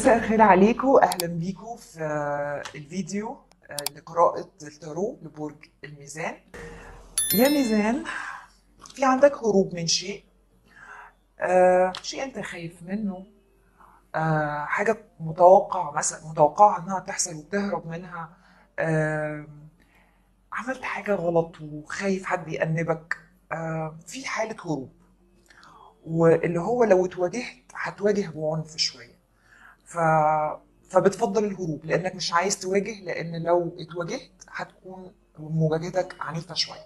مساء الخير عليكم اهلا بيكم في الفيديو لقراءة التارو لبرج الميزان يا ميزان في عندك هروب من شيء آه شيء انت خايف منه آه حاجة متوقع مثلا متوقعة انها تحصل وبتهرب منها آه عملت حاجة غلط وخايف حد يأنبك آه في حالة هروب واللي هو لو اتواجهت هتواجه بعنف شوية ف... فبتفضل الهروب لانك مش عايز تواجه لان لو اتواجهت هتكون مواجهتك عنيفه شويه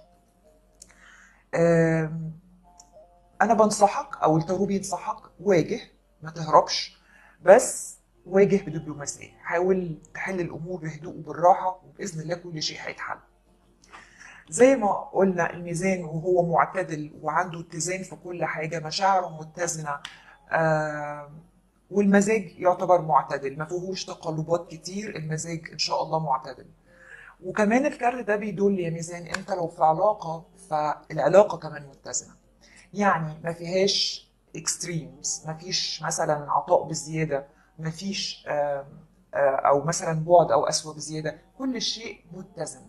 أم، انا بنصحك او التارو بينصحك واجه ما تهربش بس واجه بدبلوماسيه حاول تحل الامور بهدوء وبالراحه وباذن الله كل شيء هيتحل زي ما قلنا الميزان وهو معتدل وعنده اتزان في كل حاجه مشاعره متزنه آم، والمزاج يعتبر معتدل ما فيهوش تقلبات كتير المزاج ان شاء الله معتدل وكمان الكارت ده بيدل يا ميزان انت لو في علاقه فالعلاقه كمان متزنه يعني ما فيهاش اكستريمز ما فيش مثلا عطاء بزياده ما فيش آم، آه، او مثلا بعد او قسوه بزياده كل شيء متزن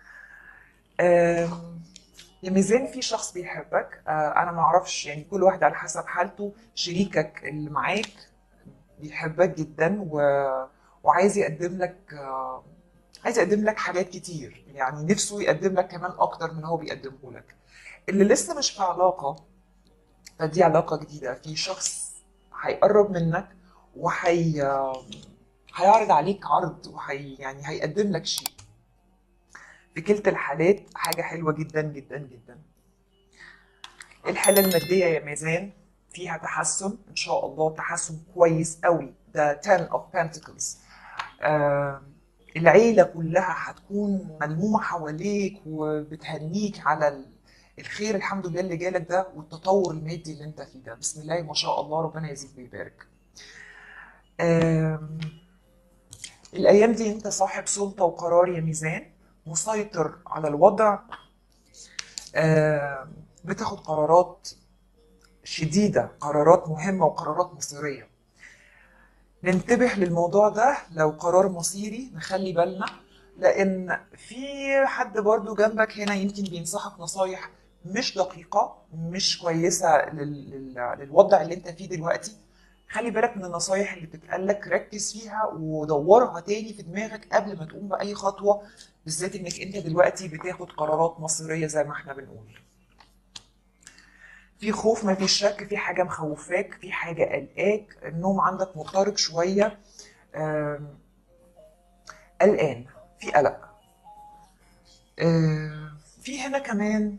آم، يا ميزان في شخص بيحبك آه، انا ما اعرفش يعني كل واحد على حسب حالته شريكك اللي معاك بيحبك جدا و... وعايز يقدم لك آه، عايز يقدم لك حاجات كتير يعني نفسه يقدم لك كمان اكتر من هو بيقدمه لك اللي لسه مش في علاقة فدي علاقة جديدة في شخص هيقرب منك وهي هيعرض عليك عرض وهي يعني هيقدم لك شيء في كلتا الحالات حاجة حلوة جدا جدا جدا الحالة المادية يا ميزان فيها تحسن إن شاء الله تحسن كويس قوي ده 10 of Pentacles آه العيلة كلها هتكون ملمومة حواليك وبتهنيك على ال- الخير الحمد لله اللي جالك ده والتطور المادي اللي انت فيه ده بسم الله ما شاء الله ربنا يزيد ويبارك آم، الأيام دي أنت صاحب سلطة وقرار يا ميزان مسيطر على الوضع آم، بتاخد قرارات شديدة قرارات مهمة وقرارات مصيرية ننتبه للموضوع ده لو قرار مصيري نخلي بالنا لأن في حد برضو جنبك هنا يمكن بينصحك نصايح مش دقيقة مش كويسة لل... لل... للوضع اللي انت فيه دلوقتي خلي بالك من النصايح اللي بتتقالك ركز فيها ودورها تاني في دماغك قبل ما تقوم بأي خطوة بالذات انك انت دلوقتي بتاخد قرارات مصيرية زي ما احنا بنقول في خوف ما فيش شك في حاجة مخوفاك في حاجة قلقاك النوم عندك مضطرب شوية آم، قلقان في قلق آم، في هنا كمان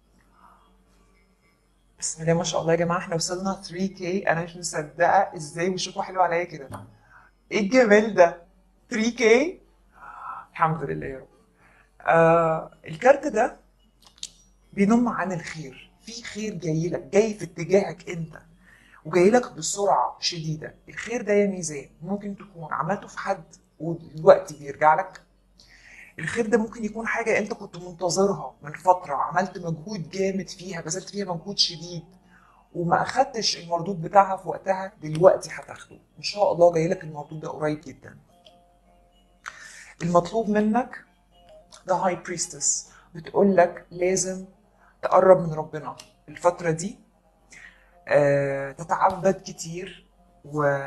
بسم الله ما شاء الله يا جماعة احنا وصلنا 3K انا مش مصدقة ازاي وشكوا حلو عليا كده ايه الجمال ده 3K الحمد لله يا رب آه الكارت ده بينم عن الخير في خير جاي لك جاي في اتجاهك انت وجاي لك بسرعة شديدة الخير ده يا ميزان ممكن تكون عملته في حد ودلوقتي بيرجع لك الخير ده ممكن يكون حاجة انت كنت منتظرها من فترة عملت مجهود جامد فيها بذلت فيها مجهود شديد وما اخدتش المردود بتاعها في وقتها دلوقتي هتاخده ان شاء الله جاي لك المردود ده قريب جدا المطلوب منك ده هاي بريستس بتقول لك لازم تقرب من ربنا الفترة دي آه، تتعبد كتير و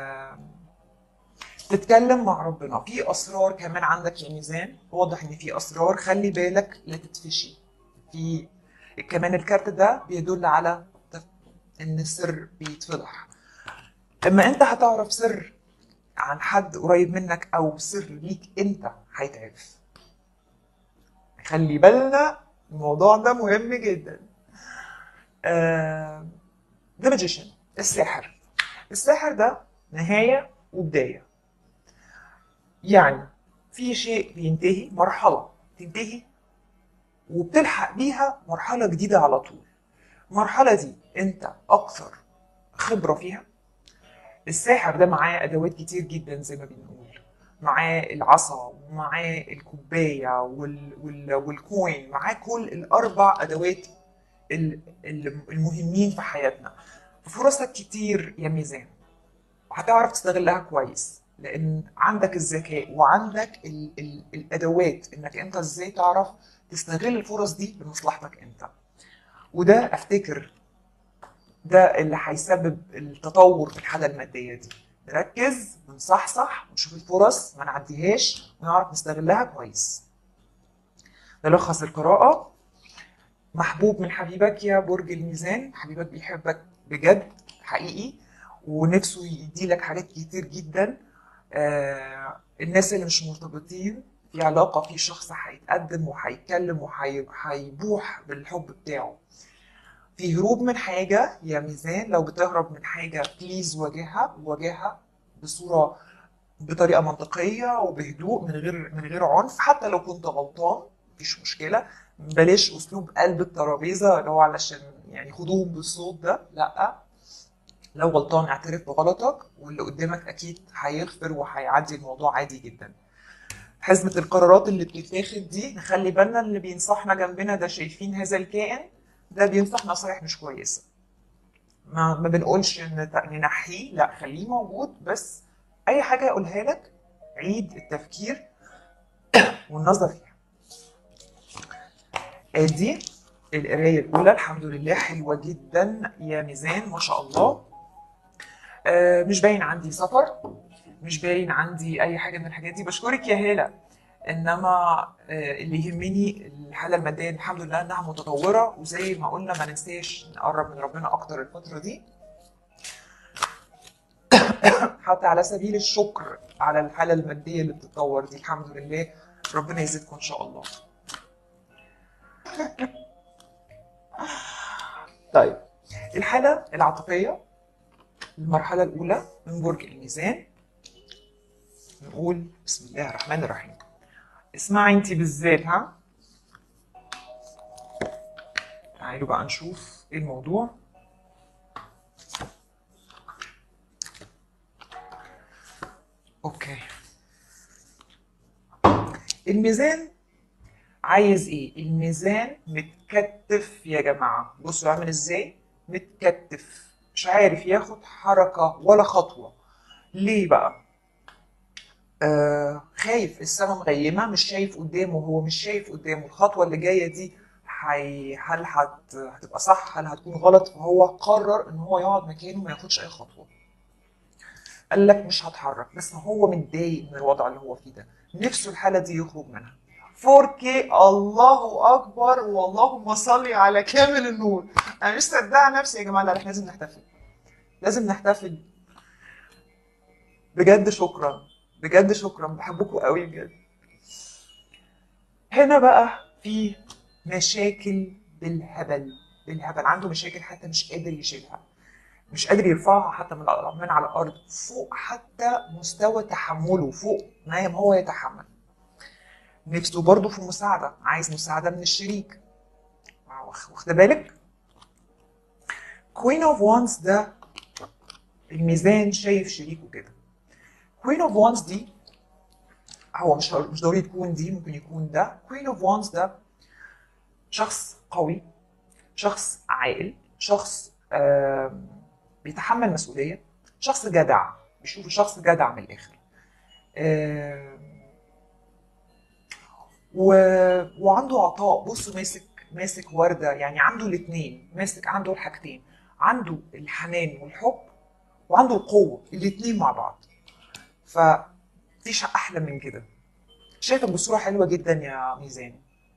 تتكلم مع ربنا في اسرار كمان عندك يا ميزان واضح ان في اسرار خلي بالك لا تتفشي في كمان الكارت ده بيدل على تف- ان السر بيتفضح اما انت هتعرف سر عن حد قريب منك او سر ليك انت هيتعرف خلي بالنا الموضوع ده مهم جدا ذا ماجيشن الساحر الساحر ده نهاية وبداية يعني في شيء بينتهي مرحلة تنتهي وبتلحق بيها مرحلة جديدة على طول المرحلة دي انت اكثر خبرة فيها الساحر ده معاه ادوات كتير جدا زي ما بنقول معاه العصا ومعاه الكوباية وال... وال... والكوين معاه كل الاربع ادوات ال- ال- المهمين في حياتنا فرصك كتير يا ميزان وهتعرف تستغلها كويس لان عندك الذكاء وعندك ال ال الادوات انك انت ازاي تعرف تستغل الفرص دي لمصلحتك انت وده افتكر ده اللي هيسبب التطور في الحاله الماديه دي نركز ونصحصح ونشوف الفرص ما نعديهاش ونعرف نستغلها كويس نلخص القراءة محبوب من حبيبك يا برج الميزان حبيبك بيحبك بجد حقيقي ونفسه يديلك حاجات كتير جدا آه الناس اللي مش مرتبطين في علاقة في شخص هيتقدم وهيتكلم وهيبوح بالحب بتاعه في هروب من حاجة يا ميزان لو بتهرب من حاجة بليز واجهها واجهها بصورة بطريقة منطقية وبهدوء من غير من غير عنف حتى لو كنت غلطان مفيش مشكلة بلاش أسلوب قلب الترابيزة اللي هو علشان يعني خدوهم بالصوت ده لأ لو غلطان اعترف بغلطك واللي قدامك أكيد هيغفر وهيعدي الموضوع عادي جدا حزمة القرارات اللي بتتاخد دي نخلي بالنا اللي بينصحنا جنبنا ده شايفين هذا الكائن ده بينصح نصايح مش كويسة ما, ما بنقولش ان ننحيه لا خليه موجود بس اي حاجة يقولها لك عيد التفكير والنظر فيها ادي القراية الأولى الحمد لله حلوة جدا يا ميزان ما شاء الله آه مش باين عندي سفر مش باين عندي أي حاجة من الحاجات دي بشكرك يا هالة انما آه، اللي يهمني الحاله الماديه الحمد لله انها متطوره وزي ما قلنا ما ننساش نقرب من ربنا اكتر الفتره دي حتى على سبيل الشكر على الحاله الماديه اللي بتتطور دي الحمد لله ربنا يزيدكم ان شاء الله طيب الحاله العاطفيه المرحله الاولى من برج الميزان نقول بسم الله الرحمن الرحيم اسمعي انت بالذات ها تعالوا بقى نشوف ايه الموضوع اوكي الميزان عايز ايه الميزان متكتف يا جماعه بصوا عامل ازاي متكتف مش عارف ياخد حركه ولا خطوه ليه بقى آه خايف السما مغيمه مش شايف قدامه هو مش شايف قدامه الخطوه اللي جايه دي حي... هل هت... هتبقى صح هل هتكون غلط فهو قرر ان هو يقعد مكانه ما ياخدش اي خطوه قال لك مش هتحرك بس هو متضايق من الوضع اللي هو فيه ده نفسه الحاله دي يخرج منها 4K الله اكبر واللهم صل على كامل النور انا مش مصدقه نفسي يا جماعه لا احنا لازم نحتفل لازم نحتفل بجد شكرا بجد شكرا بحبكم قوي بجد هنا بقى في مشاكل بالهبل بالهبل عنده مشاكل حتى مش قادر يشيلها مش قادر يرفعها حتى من من على الارض فوق حتى مستوى تحمله فوق ما هو يتحمل نفسه برضه في مساعدة عايز مساعدة من الشريك واخد بالك كوين اوف وانس ده الميزان شايف شريكه كده كوين اوف وانس دي هو مش مش ضروري تكون دي ممكن يكون ده كوين اوف وانس ده شخص قوي شخص عاقل شخص آم، بيتحمل مسؤولية شخص جدع بيشوف شخص جدع من الآخر آم، و... وعنده عطاء بصوا ماسك ماسك وردة يعني عنده الاتنين ماسك عنده الحاجتين عنده الحنان والحب وعنده القوة الاتنين مع بعض فمفيش أحلى من كده شايفك بصورة حلوة جدا يا ميزان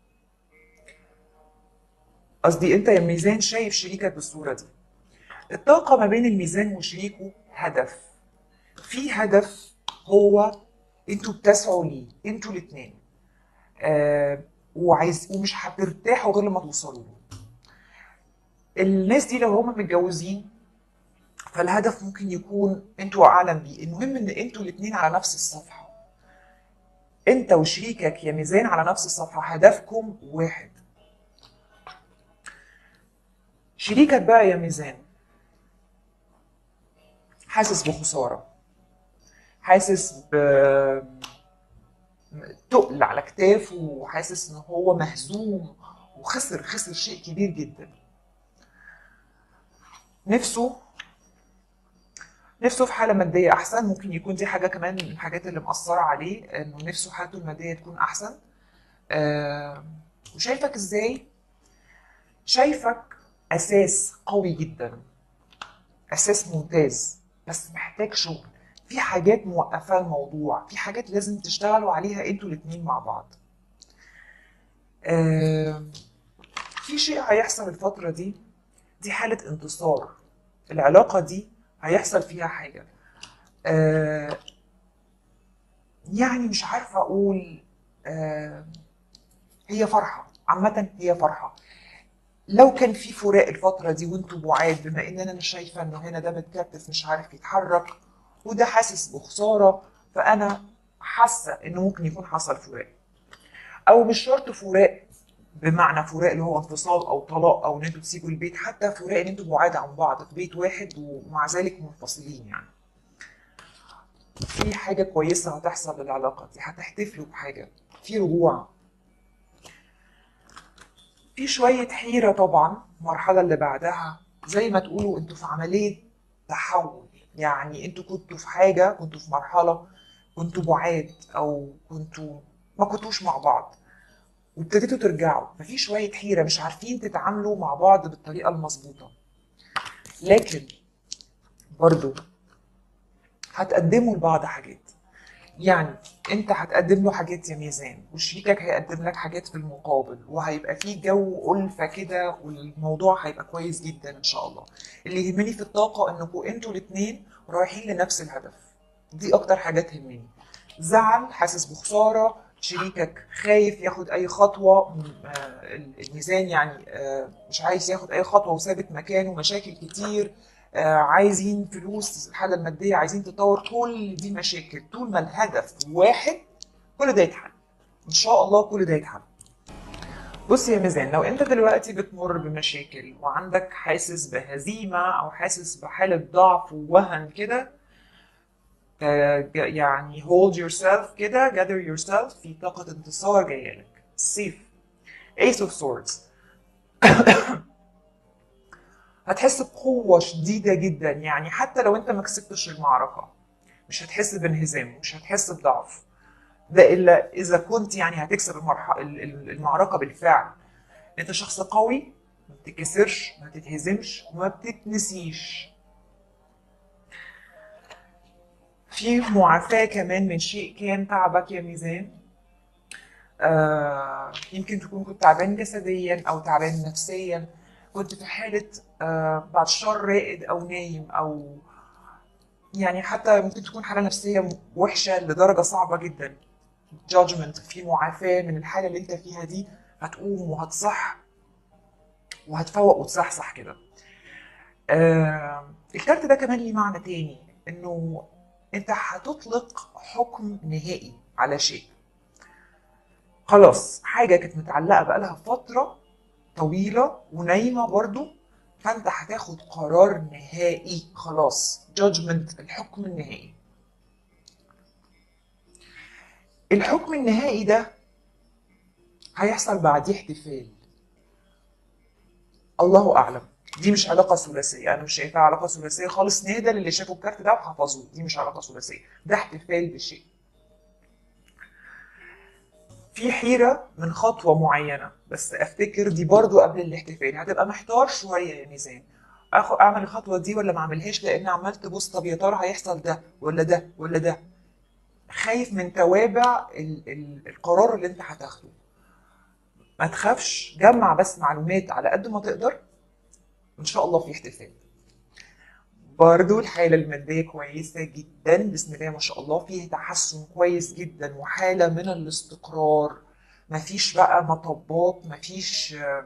قصدي انت يا ميزان شايف شريكك بالصورة دي الطاقة ما بين الميزان وشريكه هدف في هدف هو انتوا بتسعوا ليه انتوا الاتنين آه وعايز ومش هترتاحوا غير لما توصلوا له الناس دي لو هم متجوزين فالهدف ممكن يكون انتوا اعلم بيه المهم ان انتوا الاتنين على نفس الصفحة انت وشريكك يا ميزان على نفس الصفحة هدفكم واحد شريكك بقى يا ميزان حاسس بخسارة حاسس ب تقل على كتافه وحاسس ان هو مهزوم وخسر خسر شيء كبير جدا نفسه نفسه في حالة مادية أحسن ممكن يكون دي حاجة كمان من الحاجات اللي مأثرة عليه إنه نفسه حالته المادية تكون أحسن آه، وشايفك إزاي؟ شايفك أساس قوي جدا أساس ممتاز بس محتاج شغل في حاجات موقفة الموضوع في حاجات لازم تشتغلوا عليها انتوا الاتنين مع بعض آه، في شيء هيحصل الفترة دي دي حالة انتصار العلاقة دي هيحصل فيها حاجة آه، يعني مش عارفة أقول آه، هي فرحة عامة هي فرحة لو كان في فراق الفترة دي وانتوا بعاد بما ان انا شايفة انه هنا ده متكتف مش عارف يتحرك وده حاسس بخسارة فانا حاسة انه ممكن يكون حصل فراق او مش شرط فراق بمعنى فراق اللي هو انفصال او طلاق او ان انتوا تسيبوا البيت حتى فراق ان انتوا بعاد عن بعض في بيت واحد ومع ذلك منفصلين يعني في حاجة كويسة هتحصل للعلاقة دي هتحتفلوا بحاجة في رجوع في شوية حيرة طبعا المرحلة اللي بعدها زي ما تقولوا انتوا في عملية تحول يعني انتوا كنتوا في حاجة كنتوا في مرحلة كنتوا بعاد او كنتوا ما كنتوش مع بعض وابتديتوا ترجعوا ففي شوية حيرة مش عارفين تتعاملوا مع بعض بالطريقة المظبوطة لكن برضو هتقدموا لبعض حاجات يعني انت هتقدم له حاجات يا ميزان وشريكك هيقدم لك حاجات في المقابل وهيبقى في جو ألفة كده والموضوع هيبقى كويس جدا ان شاء الله اللي يهمني في الطاقة انكم انتوا الاتنين رايحين لنفس الهدف دي اكتر حاجة تهمني زعل حاسس بخسارة شريكك خايف ياخد اي خطوة م- آه، الميزان يعني آه، مش عايز ياخد اي خطوة وثابت مكانه مشاكل كتير آه، عايزين فلوس الحالة المادية عايزين تطور كل دي مشاكل طول ما الهدف واحد كل ده يتحل ان شاء الله كل ده يتحل بص يا ميزان لو انت دلوقتي بتمر بمشاكل وعندك حاسس بهزيمة او حاسس بحالة ضعف ووهن كده آه، ج- يعني hold yourself كده gather yourself في طاقة انتصار جاية لك السيف ace of swords هتحس بقوة شديدة جدا يعني حتى لو انت ما كسبتش المعركة مش هتحس بانهزام مش هتحس بضعف ده الا اذا كنت يعني هتكسب المرح... ال- ال- المعركة بالفعل انت شخص قوي ما بتتكسرش ما بتتهزمش وما بتتنسيش في معافاة كمان من شيء كان تعبك يا ميزان آه يمكن تكون كنت تعبان جسديا او تعبان نفسيا كنت في حالة آه بعد شر رائد او نايم او يعني حتى ممكن تكون حالة نفسية وحشة لدرجة صعبة جدا judgment في معافاة من الحالة اللي انت فيها دي هتقوم وهتصح وهتفوق وتصحصح كده آه الكارت ده كمان ليه معنى تاني انه انت هتطلق حكم نهائي على شيء خلاص حاجة كانت متعلقة بقالها فترة طويلة ونايمة برضو فانت هتاخد قرار نهائي خلاص judgment الحكم النهائي الحكم النهائي ده هيحصل بعديه احتفال الله اعلم دي مش علاقة ثلاثية أنا مش شايفاها علاقة ثلاثية خالص نهدى للي شافوا الكارت ده وحفظوه دي مش علاقة ثلاثية ده احتفال بشيء في حيرة من خطوة معينة بس أفتكر دي برضو قبل الاحتفال هتبقى محتار شوية يا ميزان أخ- أعمل الخطوة دي ولا ما أعملهاش لأن عمال تبص طب يا ترى هيحصل ده ولا ده ولا ده خايف من توابع ال ال القرار اللي أنت هتاخده ما تخافش جمع بس معلومات على قد ما تقدر إن شاء الله في احتفال برضو الحالة المادية كويسة جدا بسم الله ما شاء الله فيه تحسن كويس جدا وحالة من الاستقرار مفيش بقى مطبات مفيش آه،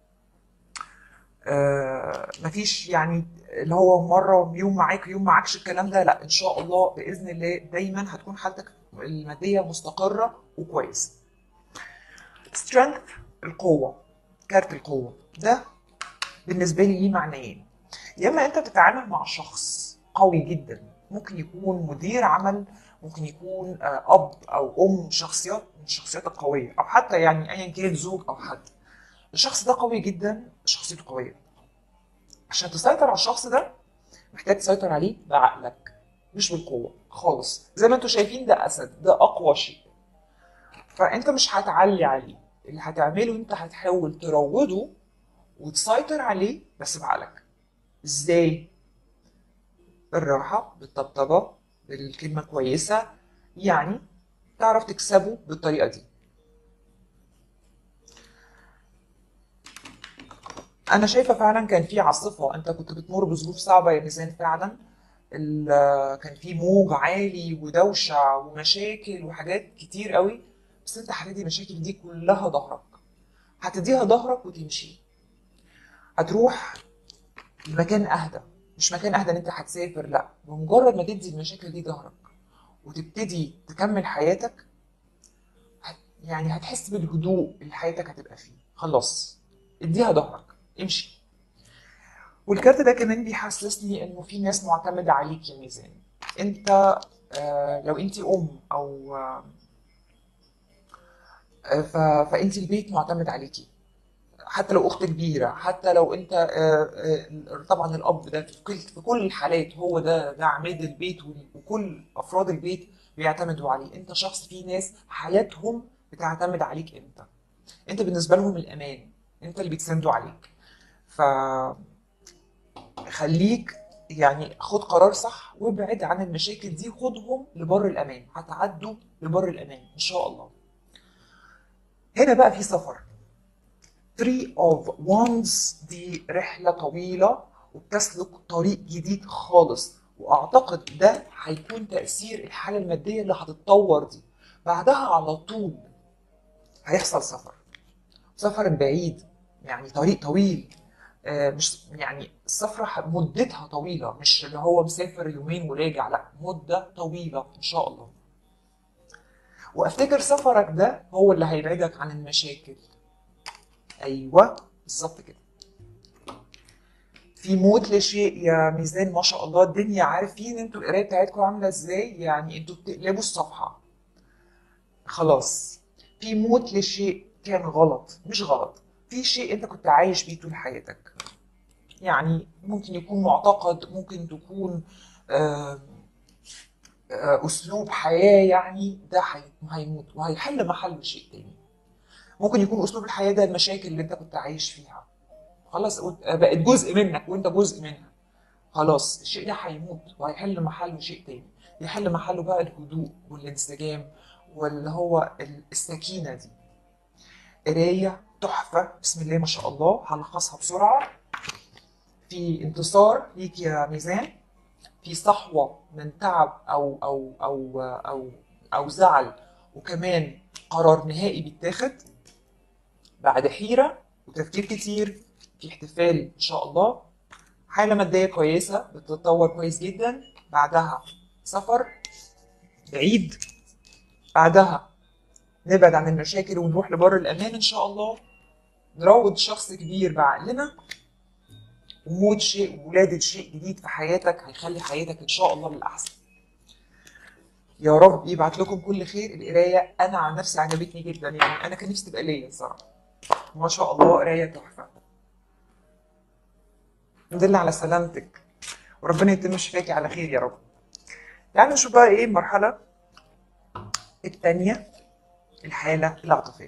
آه، مفيش يعني اللي هو مرة يوم معاك يوم معاكش الكلام ده لا إن شاء الله بإذن الله دايما هتكون حالتك المادية مستقرة وكويسة strength القوة كارت القوة ده بالنسبة لي ليه معنيين يا اما انت بتتعامل مع شخص قوي جدا ممكن يكون مدير عمل ممكن يكون آه، اب او ام شخصيات من الشخصيات القويه او حتى يعني ايا كان زوج او حد الشخص ده قوي جدا شخصيته قويه عشان تسيطر على الشخص ده محتاج تسيطر عليه بعقلك مش بالقوه خالص زي ما انتم شايفين ده اسد ده اقوى شيء فانت مش هتعلي عليه اللي هتعمله انت هتحاول تروضه وتسيطر عليه بس بعقلك ازاي بالراحه بالطبطبه بالكلمه كويسه يعني تعرف تكسبه بالطريقه دي انا شايفه فعلا كان في عاصفه انت كنت بتمر بظروف صعبه يا ميزان فعلا ال- كان في موج عالي ودوشه ومشاكل وحاجات كتير قوي بس انت هتدي المشاكل دي كلها ظهرك هتديها ظهرك وتمشي هتروح لمكان اهدى مش مكان اهدى ان انت هتسافر لا بمجرد ما تدي المشاكل دي ظهرك وتبتدي تكمل حياتك هت- يعني هتحس بالهدوء اللي حياتك هتبقى فيه خلاص اديها ظهرك امشي والكارت ده كمان بيحسسني انه في ناس معتمدة عليك يا ميزان انت آه لو انت ام او آه ف- فانت البيت معتمد عليكي حتى لو اخت كبيره حتى لو انت آه، آه، طبعا الاب ده في كل في كل الحالات هو ده ده عماد البيت وال- وكل افراد البيت بيعتمدوا عليه انت شخص في ناس حياتهم بتعتمد عليك انت انت بالنسبه لهم الامان انت اللي بيتسندوا عليك ف خليك يعني خد قرار صح وابعد عن المشاكل دي خدهم لبر الامان هتعدوا لبر الامان ان شاء الله هنا بقى في سفر 3 of Wands دي رحلة طويلة وبتسلك طريق جديد خالص واعتقد ده هيكون تأثير الحالة المادية اللي هتتطور دي بعدها على طول هيحصل سفر سفر بعيد يعني طريق طويل آه، مش يعني السفرة ح- مدتها طويلة مش اللي هو مسافر يومين وراجع لا مدة طويلة إن شاء الله وافتكر سفرك ده هو اللي هيبعدك عن المشاكل ايوه بالظبط كده في موت لشيء يا ميزان ما شاء الله الدنيا عارفين انتوا القرايه بتاعتكم عامله ازاي يعني انتوا بتقلبوا الصفحه خلاص في موت لشيء كان غلط مش غلط في شيء انت كنت عايش بيه طول حياتك يعني ممكن يكون معتقد ممكن تكون آم، آه، اسلوب حياه يعني ده هي- هيموت وهيحل محله شيء تاني ممكن يكون اسلوب الحياه ده المشاكل اللي انت كنت عايش فيها خلاص بقت جزء منك وانت جزء منها خلاص الشيء ده هيموت وهيحل محله شيء تاني يحل محله بقى الهدوء والانسجام واللي هو السكينه دي قرايه تحفه بسم الله ما شاء الله هلخصها بسرعه في انتصار ليك يا ميزان في صحوه من تعب او او او او او زعل وكمان قرار نهائي بيتاخد بعد حيره وتفكير كتير في احتفال ان شاء الله حاله ماديه كويسه بتتطور كويس جدا بعدها سفر بعيد بعدها نبعد عن المشاكل ونروح لبر الامان ان شاء الله نروض شخص كبير بعقلنا وموت شيء وولادة شيء جديد في حياتك هيخلي حياتك ان شاء الله للاحسن يا رب يبعت لكم كل خير القرايه انا عن نفسي عجبتني جدا يعني انا كان نفسي تبقى ليا الصراحه ما شاء الله قرايه تحفه الحمد لله على سلامتك وربنا يتم شفاكي على خير يا رب يعني نشوف بقى ايه المرحله الثانيه الحاله العاطفيه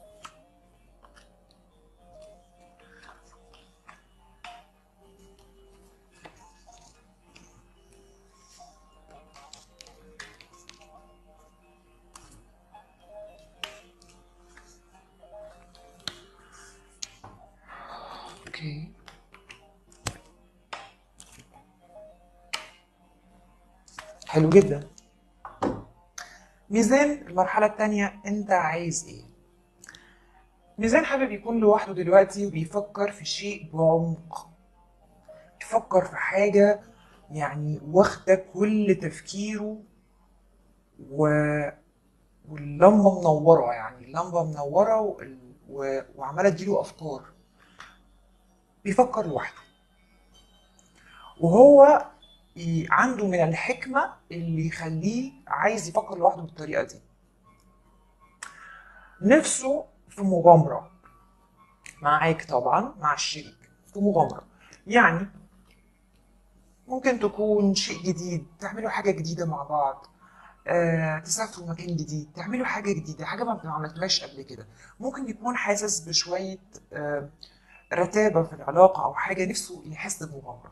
اوكي حلو جدا ميزان المرحلة التانية انت عايز ايه ميزان حابب يكون لوحده دلوقتي وبيفكر في شيء بعمق بيفكر في حاجة يعني واخدة كل تفكيره و... واللمبة منورة يعني اللمبة منورة وال... و... وعمالة تجيله أفكار بيفكر لوحده وهو ي- عنده من الحكمة اللي يخليه عايز يفكر لوحده بالطريقة دي نفسه في مغامرة معاك طبعا مع الشريك في مغامرة يعني ممكن تكون شيء جديد تعملوا حاجة جديدة مع بعض آه، تسافروا مكان جديد تعملوا حاجة جديدة حاجة ما ما عملتوهاش قبل كده ممكن يكون حاسس بشوية آه، رتابة في العلاقة أو حاجة نفسه يحس بمغامرة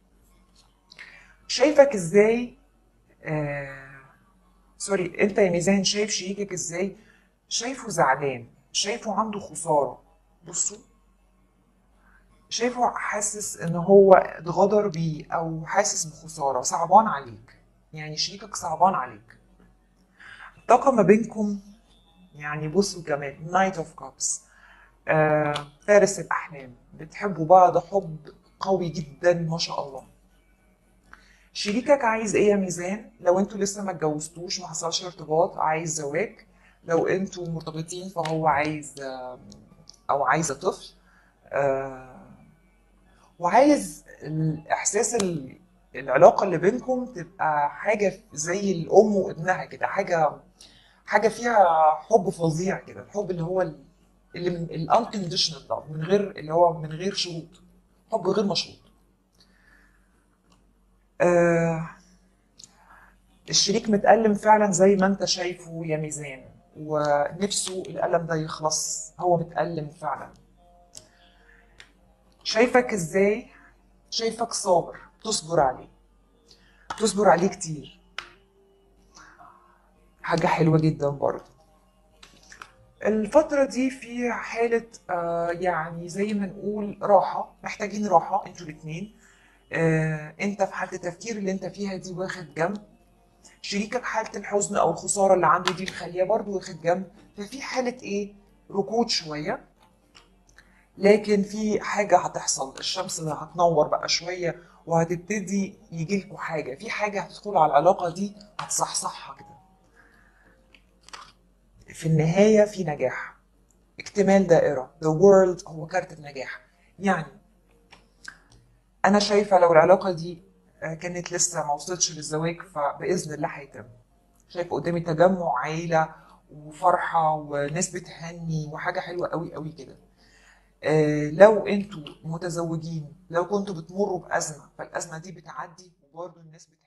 شايفك ازاي آه سوري انت يا ميزان شايف شريكك ازاي شايفه زعلان شايفه عنده خسارة بصوا شايفه حاسس ان هو اتغدر بيه او حاسس بخسارة صعبان عليك يعني شريكك صعبان عليك الطاقة ما بينكم يعني بصوا كمان نايت اوف كابس فارس الأحلام بتحبوا بعض حب قوي جدا ما شاء الله شريكك عايز ايه يا ميزان لو انتوا لسه ما اتجوزتوش ما حصلش ارتباط عايز زواج لو انتوا مرتبطين فهو عايز آه، او عايزه طفل آه، وعايز الاحساس ال- العلاقه اللي بينكم تبقى حاجه زي الام وابنها كده حاجه حاجه فيها حب فظيع كده الحب اللي هو ال- اللي من الانكونديشنال ده من غير اللي هو من غير شروط حب غير مشروط آه الشريك متألم فعلا زي ما انت شايفه يا ميزان ونفسه الألم ده يخلص هو متألم فعلا شايفك ازاي شايفك صابر تصبر عليه تصبر عليه كتير حاجة حلوة جدا برضه الفترة دي في حالة آه يعني زي ما نقول راحة محتاجين راحة انتوا الاتنين آه انت في حالة التفكير اللي انت فيها دي واخد جنب شريكك حالة الحزن او الخسارة اللي عنده دي مخليه برضه واخد جنب ففي حالة ايه ركود شوية لكن في حاجة هتحصل الشمس اللي هتنور بقى شوية وهتبتدي يجيلكوا حاجة في حاجة هتدخل على العلاقة دي هتصحصحها كده في النهاية في نجاح اكتمال دائرة the world هو كارت النجاح يعني أنا شايفة لو العلاقة دي آه، كانت لسه ما وصلتش للزواج فبإذن الله هيتم شايف قدامي تجمع عيلة وفرحة وناس بتهني وحاجة حلوة قوي قوي كده آه، لو انتوا متزوجين لو كنتوا بتمروا بأزمة فالأزمة دي بتعدي وبرضه الناس بت